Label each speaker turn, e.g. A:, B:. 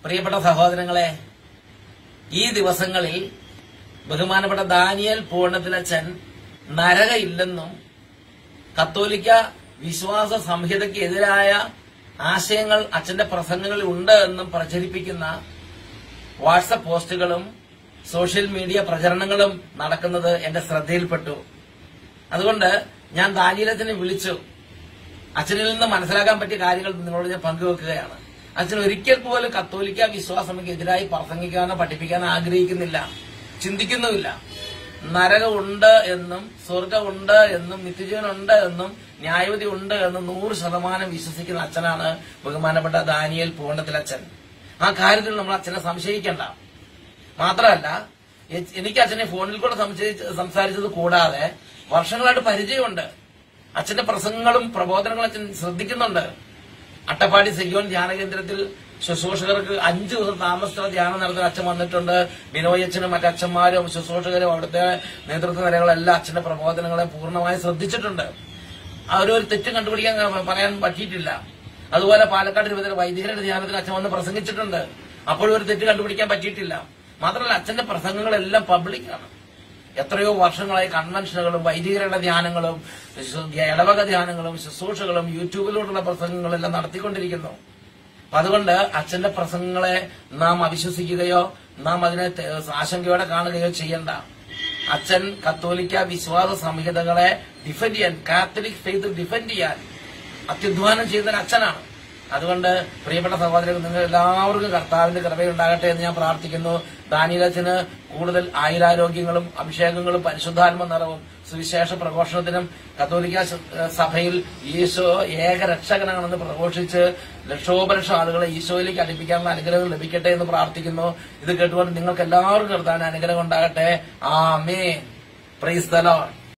A: പ്രിയപ്പെട്ട സഹോദരങ്ങളെ ഈ ദിവസങ്ങളിൽ ബഹുമാനപ്പെട്ട ദാനിയൽ പൂർണ്ണത്തിലച്ഛൻ നരകയില്ലെന്നും കത്തോലിക്ക വിശ്വാസ സംഹിതയ്ക്ക് എതിരായ ആശയങ്ങൾ അച്ഛന്റെ പ്രസംഗങ്ങളിൽ ഉണ്ട് എന്നും പ്രചരിപ്പിക്കുന്ന വാട്സപ്പ് പോസ്റ്റുകളും സോഷ്യൽ മീഡിയ പ്രചരണങ്ങളും നടക്കുന്നത് എന്റെ ശ്രദ്ധയിൽപ്പെട്ടു അതുകൊണ്ട് ഞാൻ ദാനിയലച്ചനെ വിളിച്ചു അച്ഛനിൽ നിന്ന് മനസ്സിലാക്കാൻ പറ്റിയ കാര്യങ്ങൾ നിങ്ങളോട് ഞാൻ പങ്കുവെക്കുകയാണ് അച്ഛൻ ഒരിക്കൽ പോലും കത്തോലിക്ക വിശ്വാസങ്ങൾക്ക് എതിരായി പ്രസംഗിക്കാനോ പഠിപ്പിക്കാനോ ആഗ്രഹിക്കുന്നില്ല ചിന്തിക്കുന്നുമില്ല നരകമുണ്ട് എന്നും സ്വർഗമുണ്ട് എന്നും നിത്യജീവനുണ്ട് എന്നും ന്യായവിധി ഉണ്ട് എന്നും നൂറ് ശതമാനം വിശ്വസിക്കുന്ന അച്ഛനാണ് ബഹുമാനപ്പെട്ട ദാനിയൽ പൂർണ്ണത്തിലച്ഛൻ ആ കാര്യത്തിൽ നമ്മൾ അച്ഛനെ സംശയിക്കേണ്ട മാത്രമല്ല എ- എനിക്ക് അച്ഛനെ ഫോണിൽ കൂടെ സംശയിച്ച് സംസാരിച്ചത് കൂടാതെ വർഷങ്ങളായിട്ട് പരിചയമുണ്ട് അച്ഛന്റെ പ്രസംഗങ്ങളും പ്രബോധനങ്ങളും അച്ഛൻ ശ്രദ്ധിക്കുന്നുണ്ട് അട്ടപ്പാടി സെയ്യോൻ ധ്യാന കേന്ദ്രത്തിൽ ശുശ്രൂഷകർക്ക് അഞ്ചു ദിവസം താമസിച്ച ധ്യാനം നടത്താൻ അച്ഛൻ വന്നിട്ടുണ്ട് ബിനോയ് അച്ഛനും മറ്റു അച്ഛന്മാരും ശുശ്രൂഷകരും അവിടുത്തെ നേതൃത്വ നിലകളെല്ലാം അച്ഛന്റെ പ്രബോധനങ്ങളെ പൂർണ്ണമായി ശ്രദ്ധിച്ചിട്ടുണ്ട് അവരൊരു തെറ്റും കണ്ടുപിടിക്കാൻ ക- പറയാൻ പറ്റിയിട്ടില്ല അതുപോലെ പാലക്കാട് രൂപത്തിലെ വൈദികരുടെ ധ്യാനത്തിന് അച്ഛൻ വന്ന് പ്രസംഗിച്ചിട്ടുണ്ട് അപ്പോഴും ഒരു തെറ്റ് കണ്ടുപിടിക്കാൻ പറ്റിയിട്ടില്ല മാത്രമല്ല അച്ഛന്റെ പ്രസംഗങ്ങളെല്ലാം പബ്ലിക്കാണ് എത്രയോ വർഷങ്ങളായി കൺവെൻഷനുകളും വൈദികരുടെ ധ്യാനങ്ങളും ശു- ഇടവക ധ്യാനങ്ങളും ശുശ്രൂഷകളും യൂട്യൂബിലൂടെയുള്ള പ്രസംഗങ്ങളെല്ലാം നടത്തിക്കൊണ്ടിരിക്കുന്നു അപ്പൊ അതുകൊണ്ട് അച്ഛന്റെ പ്രസംഗങ്ങളെ നാം അവിശ്വസിക്കുകയോ നാം അതിനെ തെ- ആശങ്കയോടെ കാണുകയോ ചെയ്യണ്ട അച്ഛൻ കത്തോലിക്ക വിശ്വാസ സംഹിതകളെ ഡിഫെൻഡ് ചെയ്യാൻ കാത്തലിക് ഫെയ്ത്ത് ഡിഫെൻഡ് ചെയ്യാൻ അത്യുധ്വാനം ചെയ്ത അച്ഛനാണ് അതുകൊണ്ട് പ്രിയപ്പെട്ട സഹോദരങ്ങൾ നിങ്ങൾ എല്ലാവർക്കും കർത്താവിന്റെ കൃപയുണ്ടാകട്ടെ എന്ന് ഞാൻ പ്രാർത്ഥിക്കുന്നു ദാനിയലച്ചന് കൂടുതൽ ആയുരാരോഗ്യങ്ങളും അഭിഷേകങ്ങളും പരിശുദ്ധാത്മ നിറവും സുവിശേഷ പ്രഘോഷണത്തിനും കത്തോലിക്ക സ- സഭയിൽ ഈശോ ഏക രക്ഷകനാണെന്ന് പ്രഘോഷിച്ച് ലക്ഷോപലക്ഷം ആളുകളെ ഈശോയിലേക്ക് അടുപ്പിക്കാനുള്ള അനുഗ്രഹം ലഭിക്കട്ടെ എന്ന് പ്രാർത്ഥിക്കുന്നു ഇത് കേട്ടുകൊണ്ട് നിങ്ങൾക്ക് എല്ലാവർക്കും കർത്താവിന് അനുഗ്രഹം ഉണ്ടാകട്ടെ ആ മേ പ്രൈസ് ദ ലോർഡ്